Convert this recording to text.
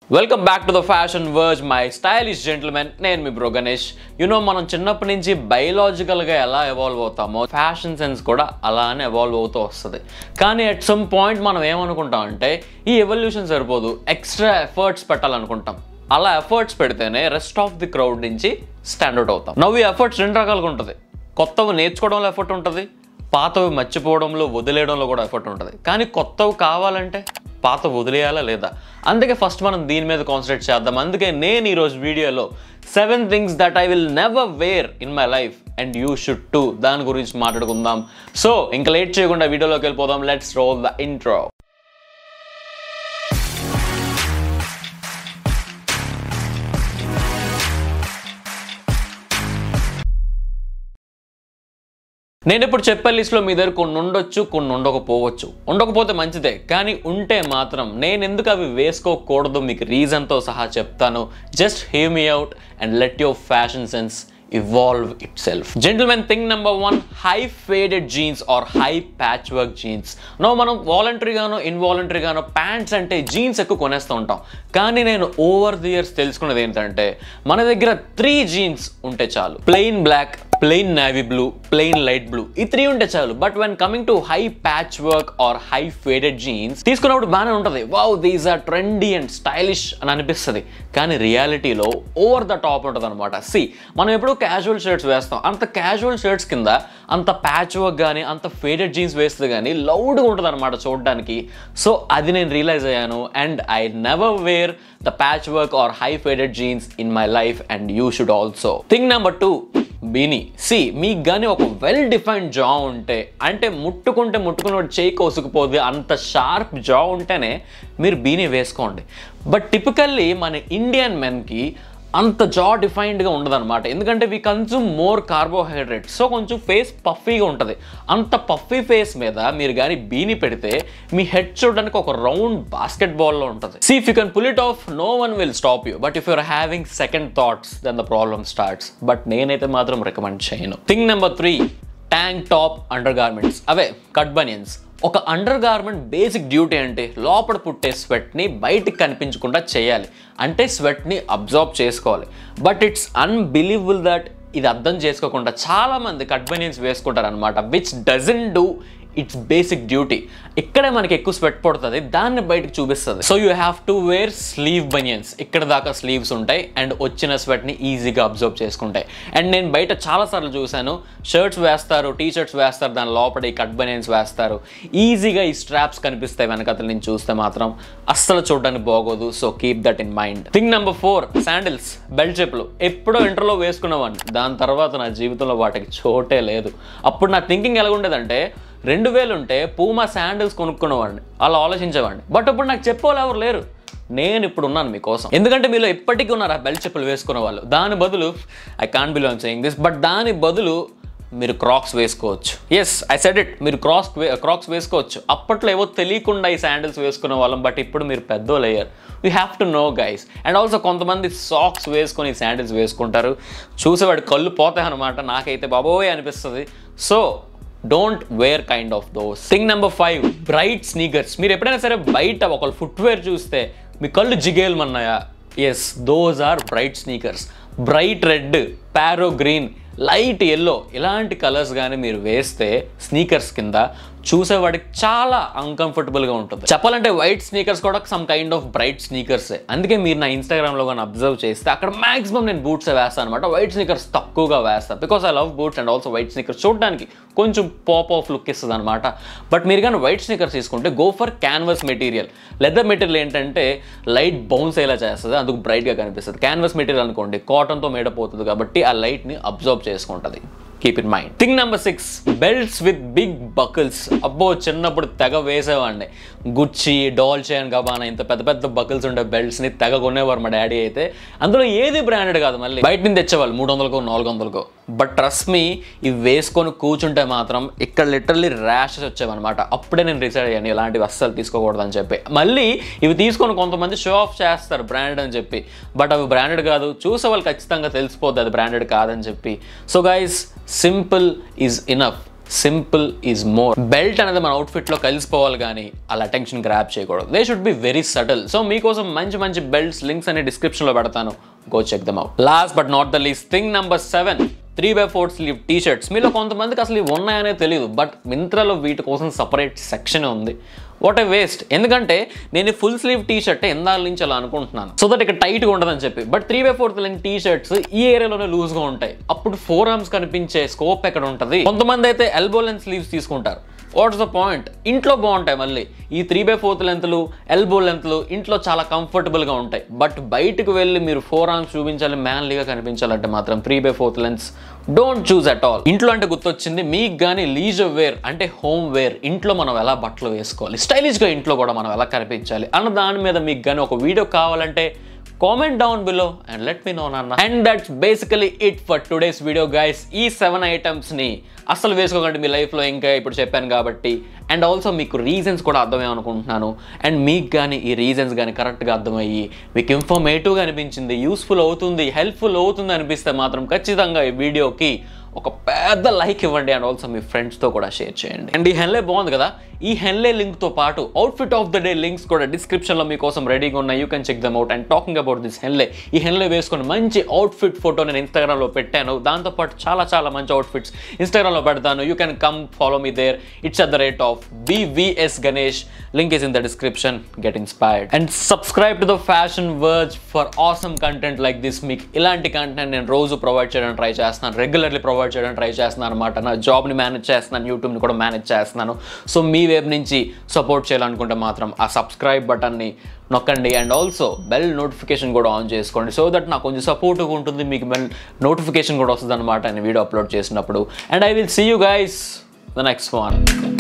welcome back to the fashion verge my stylish gentlemen నేను మీ bro Ganesh you know మనం చిన్నప్పటి నుంచి బయలాజికల్గా ఎలా ఎవాల్వ్ అవుతామో ఫ్యాషన్ సెన్స్ కూడా అలానే ఎవాల్వ్ అవుతూ వస్తుంది కానీ అట్ సమ్ పాయింట్ మనం ఏమనుకుంటాం అంటే ఈ ఎవల్యూషన్ సరిపోదు ఎక్స్ట్రా ఎఫర్ట్స్ పెట్టాలనుకుంటాం అలా ఎఫర్ట్స్ పెడితేనే రెస్ట్ ఆఫ్ ది క్రౌడ్ నుంచి స్టాండర్డ్ అవుతాం నవ్వు ఈ ఎఫర్ట్స్ రెండు రకాలుగా ఉంటుంది కొత్తవి నేర్చుకోవడంలో ఎఫర్ట్ ఉంటుంది పాతవి మర్చిపోవడంలో వదిలేయడంలో కూడా ఎఫర్ట్ ఉంటుంది కానీ కొత్తవి కావాలంటే పాత వదిలేయాలా లేదా అందుకే ఫస్ట్ మనం దీని మీద కాన్సన్ట్రేట్ చేద్దాం అందుకే నేను ఈరోజు వీడియోలో seven things that I will never wear in my life and you should too దాని గురించి మాట్లాడుకుందాం సో ఇంకా లేట్ చేయకుండా వీడియోలోకి వెళ్ళిపోదాం లెట్స్ రోల్ ద ఇంట్రో నేను ఇప్పుడు చెప్పే లిస్ట్లో మీ దగ్గర కొన్ని ఉండొచ్చు కొన్ని ఉండకపోవచ్చు ఉండకపోతే మంచిదే కానీ ఉంటే మాత్రం నేను ఎందుకు అవి వేసుకోకూడదు మీకు రీజన్తో సహా చెప్తాను just hear me out and let your fashion sense evolve itself gentlemen thing number one high faded jeans or high patchwork jeans నో మనం వాలంటరీగానో ఇన్వాలంటరీగానో ప్యాంట్స్ అంటే జీన్స్ ఎక్కువ కొనేస్తూ ఉంటాం కానీ నేను ఓవర్ ది ఇయర్స్ తెలుసుకున్నది ఏంటంటే మన దగ్గర త్రీ జీన్స్ ఉంటే చాలు plain black plain navy blue plain light blue ఈ త్రీ ఉంటే చాలు but when coming to high patchwork or high faded jeans తీసుకున్నప్పుడు బాగానే ఉంటుంది wow these are trendy and stylish అని అనిపిస్తుంది కానీ రియాలిటీలో ఓవర్ ద టాప్ ఉంటుంది అనమాట సి మనం ఎప్పుడు క్యాజువల్ షర్ట్స్ వేస్తాం అంత క్యాజువల్ షర్ట్స్ కింద అంత ప్యాచ్ వర్క్ కానీ అంత ఫేడెడ్ జీన్స్ వేస్తుంది కానీ లౌడ్గా ఉంటుంది అనమాట చూడడానికి సో అది నేను రియలైజ్ అయ్యాను and I never wear the patchwork or high faded jeans in my life and you should also thing number two beanie see మీకు కానీ ఒక వెల్ డిఫైన్డ్ జా ఉంటే అంటే ముట్టుకుంటే ముట్టుకున్న చేయి కోసుకుపోదు అంత షార్ప్ జా ఉంటేనే మీరు బీనీ వేసుకోండి బట్ టిపికల్లీ మన ఇండియన్ మెన్కి అంత జా డిఫైన్డ్గా ఉండదన్నమాట ఎందుకంటే we consume more carbohydrate so కొంచెం ఫేస్ పఫీగా ఉంటుంది అంత పఫీ ఫేస్ మీద మీరు కానీ బీని పెడితే మీ హెడ్ చూడడానికి ఒక రౌండ్ బాస్కెట్ బాల్లో ఉంటుంది see if you can pull it off no one will stop you but if you're having second thoughts then the problem starts but నేనైతే మాత్రం రికమెండ్ చేయను thing number three tank top undergarments అవే cut banians ఒక undergarment basic duty అంటే లోపల పుట్టే స్వెట్ని బయటికి కనిపించకుండా చేయాలి అంటే స్వెట్ని అబ్జార్బ్ చేసుకోవాలి బట్ ఇట్స్ అన్బిలీవబుల్ దట్ ఇది అర్థం చేసుకోకుండా చాలామంది కట్ బనియన్స్ వేసుకుంటారు అనమాట which dozen do its basic duty ఇక్కడే మనకి ఎక్కువ స్వెట్ పడుతుంది దాన్ని బయటకు చూపిస్తుంది so you have to wear sleeve banians ఇక్కడ దాకా స్లీవ్స్ ఉంటాయి అండ్ వచ్చిన స్వెట్ని ఈజీగా అబ్జర్వ్ చేసుకుంటాయి అండ్ నేను బయట చాలాసార్లు చూశాను షర్ట్స్ వేస్తారు టీ షర్ట్స్ వేస్తారు దాని లోపల ఈ కట్ బనియన్స్ వేస్తారు ఈజీగా ఈ స్ట్రాప్స్ కనిపిస్తాయి వెనకతల నుంచి చూస్తే మాత్రం అస్సలు చూడడానికి బాగోదు so keep that in mind thing number four sandals belt చెప్పులు ఎప్పుడో ఇంటర్లో వేసుకునేవాడిని దాని తర్వాత నా జీవితంలో వాటికి చోటే లేదు అప్పుడు నా థింకింగ్ ఎలా ఉండేదంటే రెండు వేలు ఉంటే పూమా శాండిల్స్ కొనుక్కునేవాడిని అలా ఆలోచించేవాడిని బట్ ఇప్పుడు నాకు చెప్పేవాళ్ళు ఎవరు లేరు నేను ఇప్పుడు ఉన్నాను మీకోసం ఎందుకంటే మీలో ఇప్పటికీ ఉన్నారు ఆ బెల్ట్ చెప్పులు వేసుకునే వాళ్ళు దాని బదులు I can't believe saying this but దాని బదులు మీరు క్రాక్స్ వేసుకోవచ్చు ఎస్ ఐ సెడ్ ఇట్ మీరు క్రాక్స్ క్రాక్స్ వేసుకోవచ్చు అప్పట్లో ఏవో తెలియకుండా ఈ శాండిల్స్ వేసుకునే వాళ్ళం బట్ ఇప్పుడు మీరు పెద్దోళ్ళు అయ్యారు we have to know guys and also కొంతమంది సాక్స్ వేసుకొని శాండిల్స్ వేసుకుంటారు చూసేవాడు కళ్ళు పోతాయి అనమాట నాకైతే బాబోయ్ అనిపిస్తుంది so don't wear kind of those thing number five bright sneakers మీరు ఎప్పుడైనా సరే బయట ఒకళ్ళు ఫుట్వేర్ చూస్తే మీ కళ్ళు జిగేలమన్నాయా yes those are bright sneakers bright red parrot green light yellow ఇలాంటి కలర్స్ కానీ మీరు వేస్తే స్నీకర్స్ కింద చూసేవాడికి చాలా అన్కంఫర్టబుల్గా ఉంటుంది చెప్పాలంటే వైట్ స్నీకర్స్ కూడా సమ్ కైండ్ ఆఫ్ బ్రైట్ స్నీకర్సే అందుకే మీరు నా ఇన్స్టాగ్రామ్లో కానీ అబ్జర్వ్ చేస్తే అక్కడ మాక్సిమం నేను బూట్స్ వేస్తాను అనమాట వైట్ స్నీకర్స్ తక్కువగా వేస్తాను because I love boots and also white sneakers చూడడానికి కొంచెం పాప్ ఆఫ్ లుక్ ఇస్తుంది అనమాట బట్ మీరు కానీ వైట్ స్నీకర్స్ తీసుకుంటే go for canvas material leather material ఏంటంటే లైట్ బౌన్స్ అయ్యేలా చేస్తుంది అందుకు బ్రైట్గా కనిపిస్తుంది క్యాన్వస్ మెటీరియల్ అనుకోండి కాటన్తో మేడపోతుంది కాబట్టి ఆ లైట్ని అబ్జర్వ్ చేసుకుంటుంది keep in mind thing number six belts with big buckles అబ్బో చిన్నప్పుడు తెగ వేసేవాడిని గుచ్చి డాల్చే అండ్ గబానా ఇంత పెద్ద పెద్ద బకిల్స్ ఉండే బెల్ట్స్ని తెగ కొనేవారు మా డాడీ అయితే అందులో ఏది బ్రాండెడ్ కాదు మళ్ళీ బయట నుంచి తెచ్చేవాళ్ళు మూడు వందలకో నాలుగు వందలకో బట్ ట్రస్ట్ మీ ఇవి వేసుకొని కూర్చుంటే మాత్రం ఇక్కడ లిటరల్లీ ర్యాషెస్ వచ్చావన్నమాట అప్పుడే నేను డిసైడ్ అయ్యాను ఇలాంటివి అస్సలు తీసుకోకూడదని చెప్పి మళ్ళీ ఇవి తీసుకొని కొంతమంది షో ఆఫ్ చేస్తారు బ్రాండెడ్ అని చెప్పి బట్ అవి బ్రాండెడ్ కాదు చూసే వాళ్ళు ఖచ్చితంగా తెలిసిపోద్ది అది బ్రాండెడ్ కాదని చెప్పి so guys simple is enough simple is more belt అనేది మన అవుట్ఫిట్ లో కలిసిపోవాలి కానీ అలా అటెన్షన్ గ్రాప్ చేయకూడదు they should be very subtle so మీకోసం మంచి మంచి బెల్ట్స్ లింక్స్ అనే డిస్క్రిప్షన్ లో పెడతాను go check them out last but not the least thing number seven three by four sleeve T shirts మీలో కొంతమందికి అసలు ఇవి ఉన్నాయనే తెలియదు బట్ మింత్రాలో వీటి కోసం సపరేట్ సెక్షన్ ఉంది వాట్ ఏ వేస్ట్ ఎందుకంటే నేను ఫుల్ స్లీవ్ టీ షర్ట్ ఎందాల నుంచి అలా అనుకుంటున్నాను సో దట్ ఇక్కడ టైట్గా ఉండదని చెప్పి but three by fourth length T shirts ఈ ఏరియాలోనే లూజ్గా ఉంటాయి అప్పుడు ఫోర్ ఆర్మ్స్ కనిపించే స్కోప్ ఎక్కడ ఉంటుంది కొంతమంది అయితే ఎల్బో లెంత్ స్లీవ్స్ తీసుకుంటారు వాట్స్ ద పాయింట్ ఇంట్లో బాగుంటాయి మళ్ళీ ఈ త్రీ బై ఫోర్త్ లెంత్లు ఎల్బో లెంత్లు ఇంట్లో చాలా కంఫర్టబుల్గా ఉంటాయి బట్ బయటకు వెళ్ళి మీరు ఫోర్ ఆర్మ్స్ చూపించాలి మ్యాన్లీగా కనిపించాలంటే మాత్రం three by fourth lengths don't choose at all ఇంట్లో అంటే గుర్తొచ్చింది మీకు కానీ లీజర్ వేర్ అంటే హోమ్ వేర్ ఇంట్లో మనం ఎలా బట్టలు వేసుకోవాలి స్టైలిష్గా ఇంట్లో కూడా మనం ఎలా కనిపించాలి అన్న దాని మీద మీకు కానీ ఒక వీడియో కావాలంటే comment down below and let me know నాన్న and that's basically it for today's video guys ఈ సెవెన్ ఐటమ్స్ని అసలు వేసుకోకండి మీ లైఫ్లో ఇంకా ఇప్పుడు చెప్పాను కాబట్టి అండ్ ఆల్సో మీకు రీజన్స్ కూడా అర్థమే అనుకుంటున్నాను అండ్ మీకు కానీ ఈ రీజన్స్ కానీ కరెక్ట్గా అర్థమయ్యి మీకు ఇన్ఫర్మేటివ్గా అనిపించింది యూస్ఫుల్ అవుతుంది హెల్ప్ఫుల్ అవుతుంది అనిపిస్తే మాత్రం ఖచ్చితంగా ఈ వీడియోకి ఒక పెద్ద లైక్ ఇవ్వండి అండ్ ఆల్సో మీ ఫ్రెండ్స్తో కూడా షేర్ చేయండి అండ్ ఈ హెన్లే బాగుంది కదా ఈ హెన్లే లింక్తో పాటు outfit of the day links కూడా డిస్క్రిప్షన్లో మీకోసం రెడీగా ఉన్నాయి you can check them out and talking about this henley ఈ హెన్లే వేసుకొని మంచి అవుట్ఫిట్ ఫోటో నేను ఇన్స్టాగ్రామ్లో పెట్టాను దాంతోపాటు చాలా చాలా మంచి అవుట్ఫిట్స్ ఇన్స్టాగ్రామ్లో పెడతాను you can come follow me there it's at the rate of BVS Ganesh link is in the description get inspired and subscribe to the fashion verge for awesome content like this మీకు ఇలాంటి content నేను రోజు provide చేయడానికి try చేస్తున్నాను regularly provide చేయడానికి try చేస్తున్నాను అనమాట నా జాబ్ని మేనేజ్ చేస్తున్నాను యూట్యూబ్ని కూడా మేనేజ్ చేస్తున్నాను సో మీ వైపు నుంచి సపోర్ట్ చేయాలనుకుంటే మాత్రం ఆ సబ్స్క్రైబ్ బటన్ని నొక్కండి అండ్ ఆల్సో బెల్ నోటిఫికేషన్ కూడా ఆన్ చేసుకోండి సో దట్ నాకు కొంచెం సపోర్ట్గా ఉంటుంది మీకు బెల్ నోటిఫికేషన్ కూడా వస్తుంది అనమాట నేను వీడియో అప్లోడ్ చేసినప్పుడు and I will see you guys the next one